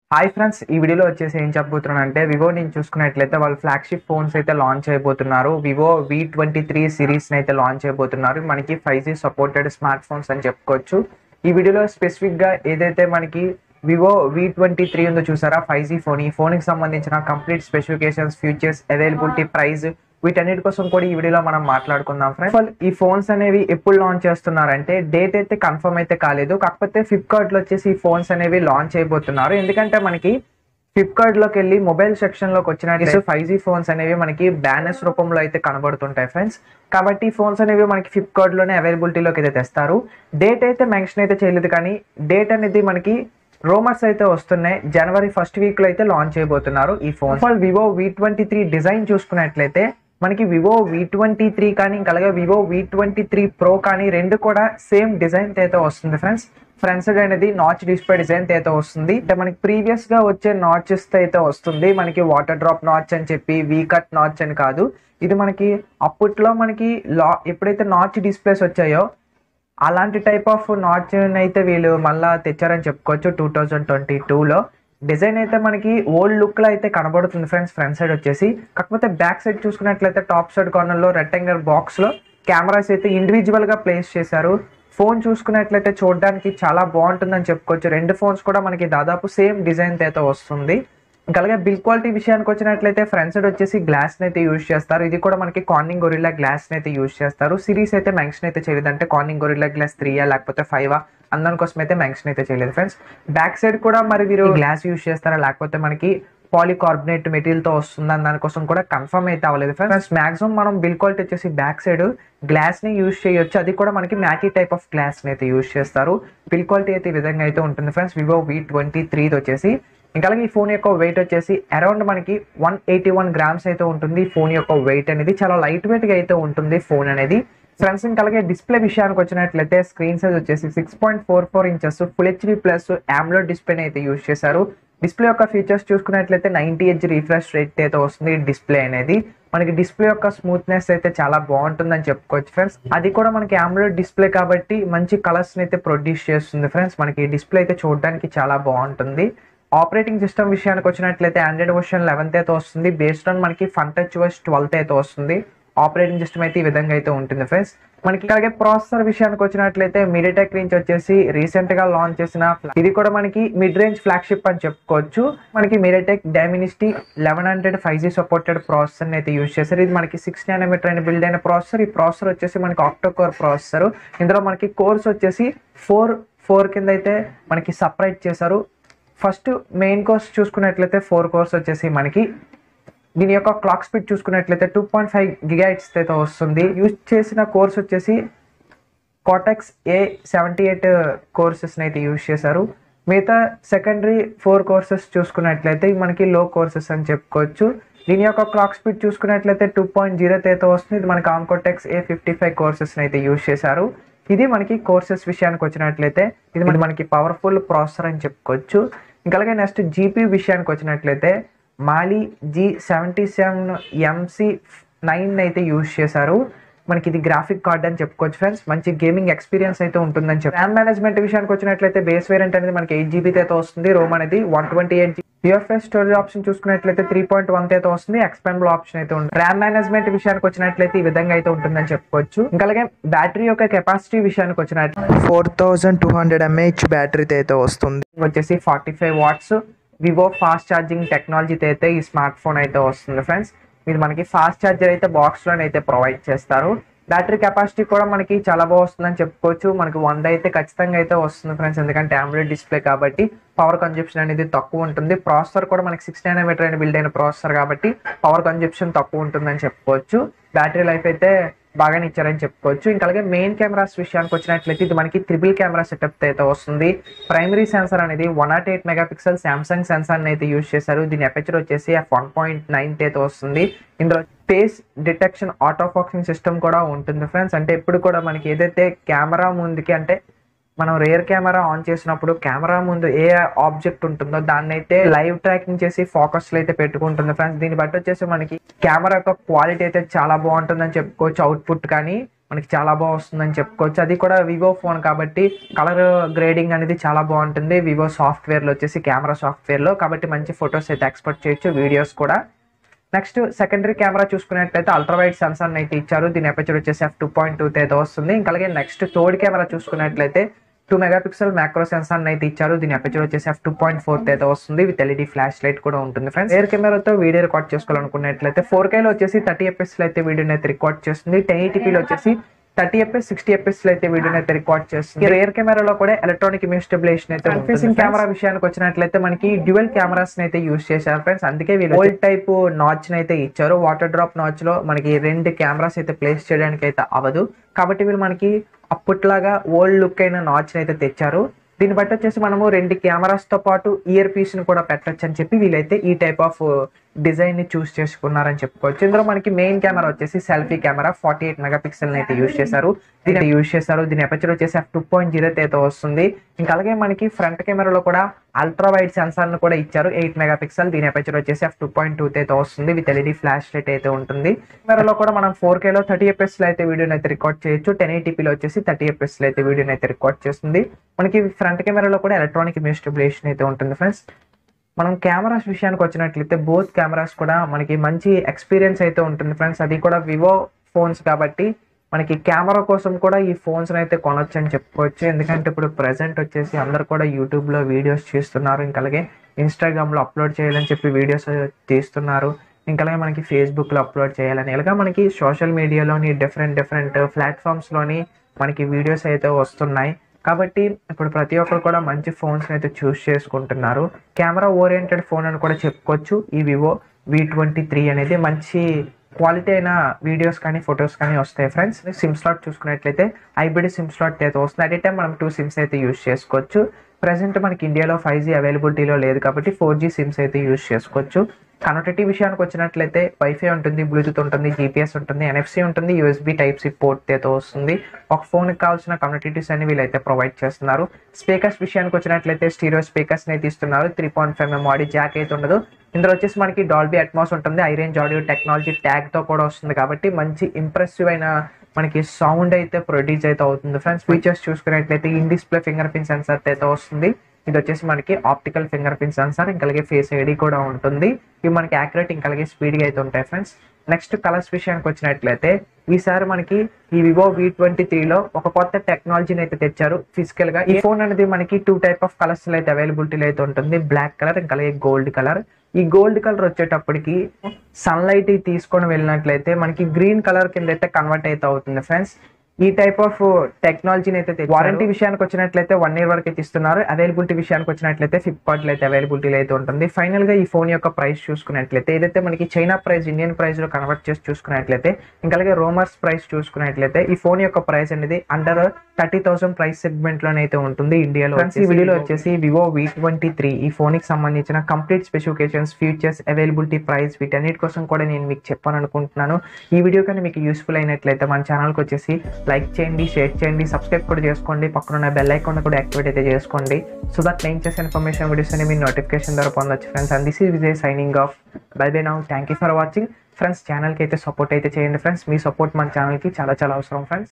hi friends ఈ వీడియోలో వచ్చేసి ఏం చెప్పబోతున్నాను అంటే వివో నేను చూసుకున్నట్లయితే వాళ్ళు ఫ్లాగ్షిప్ ఫోన్స్ అయితే లాంచ్ అయిపోతున్నారు Vivo V twenty three series అయితే లాంచ్ అయిపోతున్నారు మనకి five G supported smart phones అని చెప్పుకోవచ్చు ఈ వీడియోలో స్పెసిఫిక్ గా ఏదైతే మనకి వివో వి ట్వంటీ త్రీ ఉందో చూసారా ఫైవ్ జీ ఫోన్ ఈ ఫోన్ కి సంబంధించిన complete specifications features availability price వీటన్నిటి కోసం కూడా ఈ వీడియోలో మనం మాట్లాడుకుందాం ఫ్రెండ్స్ ఈ ఫోన్స్ అనేవి ఎప్పుడు లాంచ్ చేస్తున్నారంటే డేట్ అయితే కన్ఫర్మ్ అయితే కాలేదు కాకపోతే ఫ్లిప్కార్ట్ లో వచ్చేసి ఈ ఫోన్స్ అనేవి లాంచ్ అయిపోతున్నారు ఎందుకంటే మనకి ఫ్లిప్కార్ట్ లోకి వెళ్ళి మొబైల్ సెక్షన్ లోకి వచ్చినట్టు ఫైవ్ జీ ఫోన్స్ అనేవి మనకి బ్యానర్స్ రూపంలో అయితే కనబడుతుంటాయి ఫ్రెండ్స్ కాబట్టి ఫోన్స్ అనేవి మనకి ఫ్లిప్కార్ట్ లోనే అవైలబిలిటీలోకి అయితే తెస్తారు డేట్ అయితే మెన్షన్ అయితే చేయలేదు కానీ డేట్ అనేది మనకి రోమర్స్ అయితే వస్తున్నాయి జనవరి ఫస్ట్ వీక్ లో అయితే లాంచ్ చేయబోతున్నారు ఈ ఫోన్ ఫాల్ Vivo V twenty three design చూసుకున్నట్లయితే మనకి వివో వి ట్వంటీ త్రీ కానీ ఇంకా అలాగే Vivo V twenty three pro కానీ రెండు కూడా సేమ్ డిజైన్ అయితే వస్తుంది ఫ్రెండ్స్ ఫ్రంట్ సైడ్ అనేది నాచ్ డిస్ప్లే డిజైన్ అయితే వస్తుంది అంటే మనకి ప్రీవియస్ గా వచ్చే నాచెస్ అయితే వస్తుంది మనకి వాటర్ డ్రాప్ నాచ్ అని చెప్పి వీ కట్ నాచ్ అని కాదు ఇది మనకి అప్పట్లో మనకి లా ఎప్పుడైతే నాచ్ డిస్ప్లేస్ వచ్చాయో అలాంటి టైప్ ఆఫ్ నాచ్ అయితే వీళ్ళు మళ్ళా తెచ్చారని చెప్పుకోవచ్చు టూ థౌజండ్ ట్వంటీ టూలో డిజైన్ అయితే మనకి ఓల్డ్ లుక్ లో అయితే కనబడుతుంది ఫ్రెండ్స్ ఫ్రంట్ సైడ్ వచ్చేసి కాకపోతే బ్యాక్ సైడ్ చూసుకున్నట్లయితే టాప్ సైడ్ కార్నర్ లో రెక్టాంగల్ బాక్స్ లో కెమెరాస్ అయితే ఇండివిజువల్ గా ప్లేస్ చేశారు ఫోన్ చూసుకున్నట్లయితే చూడడానికి చాలా బాగుంటుందని చెప్పుకోవచ్చు రెండు ఫోన్స్ కూడా మనకి దాదాపు సేమ్ డిజైన్ అయితే వస్తుంది ఇంకా అలాగే బిల్ క్వాలిటీ విషయానికి వచ్చినట్లయితే ఫ్రంట్ సైడ్ వచ్చేసి గ్లాస్ అయితే యూజ్ చేస్తారు ఇది కూడా మనకి కార్నింగ్ గొరిల్లా గ్లాస్ అయితే యూజ్ చేస్తారు సిరీస్ అయితే మెన్షన్ అయితే చేయలేదు అంటే కార్నింగ్ గొరిల్లా గ్లాస్ త్రీయా లేకపోతే ఫైవా అందరి కోసం అయితే మెన్షన్ అయితే చేయలేదు ఫ్రెండ్స్ బ్యాక్ సైడ్ కూడా మరి వీరు గ్లాస్ యూజ్ చేస్తారా లేకపోతే మనకి పాలికార్బనేట్ మెటీరియల్ తో వస్తుందని దానికోసం కూడా కన్ఫర్మ్ అయితే అవ్వలేదు ఫ్రెండ్స్ మాక్సిమం మనం బిల్ క్వాలిటీ వచ్చేసి బ్యాక్ సైడ్ గ్లాస్ ని యూజ్ చేయొచ్చు అది కూడా మనకి మ్యాకీ టైప్ ఆఫ్ గ్లాస్ ని అయితే యూజ్ చేస్తారు బిల్ క్వాలిటీ అయితే ఈ విధంగా అయితే ఉంటుంది friends Vivo V twenty three వచ్చేసి ఇంకా అలాగే ఈ ఫోన్ యొక్క వెయిట్ వచ్చేసి అరౌండ్ మనకి వన్ ఎయిటీ వన్ గ్రామ్స్ అయితే ఉంటుంది ఫోన్ యొక్క వెయిట్ అనేది చాలా లైట్ వెయిట్ గా అయితే ఉంటుంది ఫోన్ అనేది ఫ్రెండ్స్ ఇంకా అలాగే డిస్ప్లే విషయానికి వచ్చినట్లయితే స్క్రీన్ సైజ్ వచ్చేసి six point four four inches full HD plus ఆమ్లో డిస్ప్లే అయితే యూజ్ చేశారు డిస్ప్లే యొక్క ఫీచర్స్ చూసుకున్నట్లయితే నైన్టీ హెచ్ రీఫ్రెష్ రేట్ అయితే వస్తుంది డిస్ప్లే అనేది మనకి డిస్ప్లే యొక్క స్మూత్నెస్ అయితే చాలా బాగుంటుందని చెప్పుకోవచ్చు ఫ్రెండ్స్ అది కూడా మనకి ఆమ్లో డిస్ప్లే కాబట్టి మంచి కలర్స్ అయితే ప్రొడ్యూస్ చేస్తుంది ఫ్రెండ్స్ మనకి డిస్ప్లే అయితే చూడడానికి చాలా బాగుంటుంది ఆపరేటింగ్ సిస్టమ్ విషయానికి వచ్చినట్లయితే ఆండ్రాయిడ్ వర్షన్ లెవెన్త్ అయితే వస్తుంది బేస్డ్ ఆన్ మనకి ఫన్ టచ్ వర్స్ ట్వెల్త్ అయితే వస్తుంది ఆపరేటింగ్ సిస్టమ్ అయితే ఈ విధంగా అయితే ఉంటుంది ఫ్రెండ్స్ మనకి అలాగే ప్రాసెసర్ విషయానికి వచ్చినట్లయితే మీడియాటెక్ నుంచి వచ్చేసి రీసెంట్ గా లాంచ్ చేసిన ఇది కూడా మనకి మిడ్ రేంజ్ ఫ్లాగ్షిప్ అని చెప్పుకోవచ్చు మనకి MediaTek Dimensity eleven hundred five G supported processor అయితే యూజ్ చేశారు ఇది మనకి సిక్స్ నానోమీటర్ అయిన బిల్డ్ అయిన ప్రాసెసర్ ఈ ప్రాసెసర్ వచ్చేసి మనకి ఆక్టో కోర్ ప్రాసెసర్ ఇందులో మనకి కోర్స్ వచ్చేసి ఫోర్ ఫోర్ కింద అయితే మనకి సపరేట్ చేశారు ఫస్ట్ మెయిన్ కోర్స్ చూసుకున్నట్లయితే ఫోర్ కోర్స్ వచ్చేసి మనకి దీని యొక్క క్లాక్ స్పీడ్ చూసుకున్నట్లయితే టూ పాయింట్ ఫైవ్ గిగాయిట్స్ అయితే వస్తుంది యూజ్ చేసిన కోర్స్ వచ్చేసి కాటెక్స్ ఏ సెవెంటీ ఎయిట్ కోర్సెస్ని అయితే యూజ్ చేశారు మిగతా సెకండరీ ఫోర్ కోర్సెస్ చూసుకున్నట్లయితే మనకి లో కోర్సెస్ అని చెప్పుకోవచ్చు దీని యొక్క క్లాక్ స్పీడ్ చూసుకున్నట్లయితే టూ పాయింట్ జీరో అయితే వస్తుంది ఇది మనకి ఆంకోటెక్స్ ఏ ఫిఫ్టీ ఫైవ్ కోర్సెస్ని అయితే యూజ్ చేశారు ఇది మనకి కోర్సెస్ విషయానికి వచ్చినట్లయితే ఇది మనకి పవర్ఫుల్ ప్రాసెసర్ అని చెప్పుకోవచ్చు ఇంకా అలాగే నెక్స్ట్ జీపీ విషయానికి వచ్చినట్లయితే Mali G seventy seven MC nine అయితే యూజ్ చేశారు మనకి ఇది గ్రాఫిక్ కార్డ్ అని చెప్పుకోవచ్చు ఫ్రెండ్స్ మంచి గేమింగ్ ఎక్స్పీరియన్స్ అయితే ఉంటుందని చెప్పి ర్యామ్ మేనేజ్మెంట్ విషయానికి వచ్చినట్లయితే బేస్ వేరియంట్ అనేది మనకి ఎయిట్ జీబీ అయితే వస్తుంది రోమ్ అనేది one twenty eight UFS storage option చూసుకున్నట్లయితే త్రీ పాయింట్ వన్ అయితే వస్తుంది ఎక్స్పెండబుల్ ఆప్షన్ అయితే ఉంటుంది ర్యామ్ మేనేజ్మెంట్ విషయానికి వచ్చినట్లయితే ఈ విధంగా అయితే ఉంటుందని చెప్పుకోవచ్చు ఇంకా అలాగే బ్యాటరీ యొక్క కెపాసిటీ విషయానికి వచ్చినట్లయితే four thousand two hundred mAh బ్యాటరీతో అయితే వస్తుంది వచ్చేసి forty five watts Vivo fast charging టెక్నాలజీతో అయితే ఈ స్మార్ట్ ఫోన్ అయితే వస్తుంది ఫ్రెండ్స్ ఇది మనకి ఫాస్ట్ ఛార్జర్ అయితే బాక్స్ లోనే అయితే ప్రొవైడ్ చేస్తారు బ్యాటరీ కెపాసిటీ కూడా మనకి చాలా బాగా వస్తుందని చెప్పుకోవచ్చు మనకి వంద అయితే ఖచ్చితంగా అయితే వస్తుంది ఫ్రెండ్స్ ఎందుకంటే ఆమ్లెట్ డిస్ప్లే కాబట్టి పవర్ కన్జప్షన్ అనేది తక్కువ ఉంటుంది ప్రాసెసర్ కూడా మనకి సిక్స్ నానోమీటర్ అయిన బిల్డ్ అయిన ప్రాసెసర్ కాబట్టి పవర్ కన్జప్షన్ తక్కువ ఉంటుందని చెప్పుకోవచ్చు బ్యాటరీ లైఫ్ అయితే బాగానే ఇచ్చారని చెప్పుకోవచ్చు ఇంకా అలాగే మెయిన్ కెమెరాస్ విషయానికి వచ్చినట్లయితే ఇది మనకి త్రిబుల్ కెమెరా సెటప్ అయితే వస్తుంది ప్రైమరీ సెన్సార్ అనేది one nought eight mega pixel Samsung sensor అయితే యూజ్ చేశారు దీని అపెచర్ వచ్చేసి ఎఫ్ వన్ పాయింట్ నైన్ అయితే వస్తుంది ఇందులో face detection auto focusing system కూడా ఉంటుంది ఫ్రెండ్స్ అంటే ఎప్పుడు కూడా మనకి ఏదైతే కెమెరా ముందుకి అంటే మనం రేర్ కెమెరా ఆన్ చేసినప్పుడు కెమెరా ముందు ఏ ఆబ్జెక్ట్ ఉంటుందో దాన్ని అయితే లైవ్ ట్రాకింగ్ చేసి ఫోకస్ అయితే పెట్టుకుంటుంది ఫ్రెండ్స్ దీన్ని బట్టి వచ్చేసి మనకి కెమెరా యొక్క క్వాలిటీ అయితే చాలా బాగుంటుందని చెప్పుకోవచ్చు అవుట్పుట్ కానీ మనకి చాలా బాగా వస్తుందని చెప్పుకోవచ్చు అది కూడా వివో ఫోన్ కాబట్టి కలర్ గ్రేడింగ్ అనేది చాలా బాగుంటుంది వివో సాఫ్ట్వేర్లో వచ్చేసి కెమెరా సాఫ్ట్వేర్లో కాబట్టి మంచి ఫొటోస్ అయితే ఎక్స్పోర్ట్ చేయొచ్చు వీడియోస్ కూడా నెక్స్ట్ సెకండరీ కెమెరా చూసుకున్నట్లయితే అల్ట్రా వైడ్ సెన్సార్ అయితే ఇచ్చారు దీని అపర్చర్ వచ్చేసి ఎఫ్ టూ పాయింట్ టూ అయితే వస్తుంది ఇంకా అలాగే నెక్స్ట్ థర్డ్ కెమెరా చూసుకున్నట్లయితే టూ మెగాపిక్సెల్ మ్యాక్రో సెన్సార్ అయితే ఇచ్చారు దీని అపర్చర్ వచ్చేసి ఎఫ్ టూ పాయింట్ ఫోర్ అయితే వస్తుంది విత్ ఎల్ఈడి ఫ్లాష్ లైట్ కూడా ఉంటుంది ఫ్రెండ్స్ ఎయిర్ కెమెరాతో వీడియో రికార్డ్ చేసుకోవాలనుకున్నట్లయితే ఫోర్ కేలో వచ్చేసి థర్టీ ఎఫ్ఎస్ అయితే వీడియోని అయితే రికార్డ్ చేస్తుంది టెన్ ఎయిటీపీలో వచ్చేసి థర్టీ ఎఫ్ఎస్ సిక్స్టీ ఎఫ్ఎస్ లో అయితే వీడియోని అయితే రికార్డ్ చేస్తుంది రియర్ కెమెరాలో కూడా ఎలక్ట్రానిక్ ఇమేజ్ స్టెబిలేషన్ అయితే ఫేసింగ్ కెమెరా విషయానికి వచ్చినట్లయితే మనకి డ్యూయల్ కెమెరాస్ అయితే యూస్ చేశారు ఫ్రెండ్స్ అందుకే వీళ్ళు ఓల్డ్ టైప్ నాచ్ అయితే ఇచ్చారు వాటర్ డ్రాప్ నాచ్ లో మనకి రెండు కెమెరాస్ అయితే ప్లేస్ చేయడానికి అయితే అవ్వదు కాబట్టి వీళ్ళు మనకి అప్పట్లాగా ఓల్డ్ లుక్ అయిన నాచ్ అయితే తెచ్చారు దీన్ని బట్టి వచ్చేసి మనము రెండు కెమెరాస్ తో పాటు ఇయర్ పీస్ ని కూడా పెట్టొచ్చు అని చెప్పి వీళ్ళైతే ఈ టైప్ ఆఫ్ డిజైన్ ని చూస్ చేసుకున్నారని చెప్పుకోవచ్చు ఇందులో మనకి మెయిన్ కెమెరా వచ్చేసి selfie camera forty eight mega pixel అయితే యూస్ చేశారు దీన్ని యూస్ చేశారు దీని అపర్చర్ వచ్చేసి ఎఫ్ టూ పాయింట్ జీరో అయితే వస్తుంది ఇంకా అలాగే మనకి ఫ్రంట్ కెమెరాలో కూడా అల్ట్రా వైడ్ సెన్సార్ ను కూడా ఇచ్చారు ఎయిట్ మెగా పిక్సెల్ దీని అపర్చర్ వచ్చేసి ఎఫ్ టూ పాయింట్ టూ అయితే వస్తుంది విత్ ఎల్ఈడి ఫ్లాష్ లైట్ అయితే ఉంటుంది కెమెరాలో కూడా మనం ఫోర్ కేలో థర్టీ ఎఫ్ఎస్ లో అయితే వీడియోని అయితే రికార్డ్ చేయొచ్చు టెన్ ఎయిటీపీలో వచ్చేసి థర్టీ ఎఫ్ఎస్ లో అయితే వీడియోని అయితే రికార్డ్ చేస్తుంది మనకి ఫ్రంట్ కెమెరాలో కూడా ఎలక్ట్రానిక్ ఇమేజ్ స్టెబిలేషన్ అయితే ఉంటుంది ఫ్రెండ్స్ మనం కెమెరాస్ విషయానికి వచ్చినట్లయితే బోత్ కెమెరాస్ కూడా మనకి మంచి ఎక్స్పీరియన్స్ అయితే ఉంటుంది ఫ్రెండ్స్ అది కూడా వివో ఫోన్స్ కాబట్టి మనకి కెమెరా కోసం కూడా ఈ ఫోన్స్ అయితే కొనొచ్చు అని చెప్పుకోవచ్చు ఎందుకంటే ఇప్పుడు ప్రజెంట్ వచ్చేసి అందరు కూడా యూట్యూబ్లో వీడియోస్ చేస్తున్నారు ఇంకా అలాగే ఇన్స్టాగ్రామ్లో అప్లోడ్ చేయాలని చెప్పి వీడియోస్ తీస్తున్నారు ఇంకా అలాగే మనకి ఫేస్బుక్లో అప్లోడ్ చేయాలని ఇలాగా మనకి సోషల్ మీడియాలోని డిఫరెంట్ డిఫరెంట్ ప్లాట్ఫామ్స్లోని మనకి వీడియోస్ అయితే వస్తున్నాయి కాబట్టి ఇప్పుడు ప్రతి ఒక్కరు కూడా మంచి ఫోన్స్ అయితే చూస్ చేసుకుంటున్నారు కెమెరా ఓరియంటెడ్ ఫోన్ అని కూడా చెప్పుకోవచ్చు ఈ వివో వి ట్వంటీ త్రీ అనేది మంచి క్వాలిటీ అయిన వీడియోస్ కానీ ఫొటోస్ కానీ వస్తాయి ఫ్రెండ్స్ సిమ్ స్లాట్ చూసుకున్నట్లయితే హైబ్రిడ్ సిమ్ స్లాట్ అయితే వస్తుంది అట్ ఏ టైం మనం టూ సిమ్స్ అయితే యూస్ చేసుకోవచ్చు ప్రజెంట్ మనకి ఇండియాలో ఫైవ్ జీ అవైలబిలిటీలో లేదు కాబట్టి ఫోర్ జీ సిమ్స్ అయితే యూస్ చేసుకోవచ్చు కనెక్టివిటీ విషయానికి వచ్చినట్లయితే వైఫై ఉంటుంది బ్లూటూత్ ఉంటుంది జీపీఎస్ ఉంటుంది ఎన్ఎఫ్సి ఉంటుంది యూఎస్బి టైప్ సి పోర్ట్ అయితే వస్తుంది ఒక ఫోన్కి కావాల్సిన కనెక్టివిటీస్ అన్ని వీళ్ళైతే ప్రొవైడ్ చేస్తున్నారు స్పీకర్స్ విషయానికి వచ్చినట్లయితే స్టీరియో స్పీకర్స్ అయితే ఇస్తున్నారు three point five mm audio jack అయితే ఉండదు ఇందులో వచ్చేసి మనకి డాల్బీ అట్మాస్ ఉంటుంది hi res audio technology tag తో కూడా వస్తుంది కాబట్టి మంచి ఇంప్రెసివ్ అయిన మనకి సౌండ్ అయితే ప్రొడ్యూస్ అయితే అవుతుంది ఫ్రెండ్స్ ఫీచర్స్ చూసుకున్నట్లయితే in display fingerprint sensor అయితే వస్తుంది ఇది వచ్చేసి మనకి ఆప్టికల్ ఫింగర్ ప్రింట్ సెన్సార్ ఇంకా అలాగే ఫేస్ ఐడి కూడా ఉంటుంది ఇవి మనకి యాక్యురేట్ ఇంకా అలాగే స్పీడ్గా అయితే ఉంటాయి ఫ్రెండ్స్ నెక్స్ట్ కలర్స్ విషయానికి వచ్చినట్లయితే ఈసారి మనకి ఈ వివో వి ట్వంటీ త్రీలో ఒక కొత్త టెక్నాలజీని అయితే తెచ్చారు ఫిజికల్ గా ఈ ఫోన్ అనేది మనకి టూ టైప్ ఆఫ్ కలర్స్ అయితే అవైలబిలిటీలో అయితే ఉంటుంది బ్లాక్ కలర్ ఇంకా అలాగే గోల్డ్ కలర్ ఈ గోల్డ్ కలర్ వచ్చేటప్పటికి సన్లైట్ తీసుకొని వెళ్ళినట్లయితే మనకి గ్రీన్ కలర్ కింద అయితే కన్వర్ట్ అయితే అవుతుంది ఫ్రెండ్స్ ఈ టైప్ ఆఫ్ టెక్నాలజీని అయితే వారంటీ విషయానికి వచ్చినట్లయితే వన్ ఇయర్ వరకు అయితే ఇస్తున్నారు అవైలబిలిటీ విషయానికి వచ్చినట్లయితే ఫ్లిప్కార్ట్ లో అయితే అవైలబిలిటీ అయితే ఉంటుంది ఫైనల్ గా ఈ ఫోన్ యొక్క ప్రైస్ చూసుకున్నట్లయితే ఏదైతే మనకి చైనా ప్రైస్ ఇండియన్ ప్రైస్ లో కన్వర్ట్ చేసి చూసుకున్నట్లయితే ఇంకా అలాగే రోమర్స్ ప్రైస్ చూసుకున్నట్లయితే ఈ ఫోన్ యొక్క ప్రైస్ అనేది under thirty thousand price segment లోనైతే ఉంటుంది ఇండియాలో ఈ వీడియోలో వచ్చేసి వివో వి ట్వంటీ త్రీ ఈ ఫోన్ కి సంబంధించిన complete specifications features availability price వీటన్నిటి కోసం కూడా నేను మీకు చెప్పాను అనుకుంటున్నాను ఈ వీడియో కానీ మీకు యూస్ఫుల్ అయినట్లయితే మన ఛానల్కి వచ్చేసి లైక్ చేయండి షేర్ చేయండి సబ్స్క్రైబ్ కూడా చేసుకోండి పక్కన ఉన్న బెల్ ఐకాన్ కూడా యాక్టివేట్ అయితే చేసుకోండి సో దట్ నేను చేసే ఇన్ఫర్మేషన్ వీడియోస్ అని మీ నోటిఫికేషన్ ద్వారా పొందొచ్చు friends and this is Vijay signing off bye bye now thank you for watching friends ఛానల్కి అయితే సపోర్ట్ అయితే చేయండి ఫ్రెండ్స్ మీ సపోర్ట్ మన ఛానల్కి చాలా చాలా అవసరం ఫ్రెండ్స్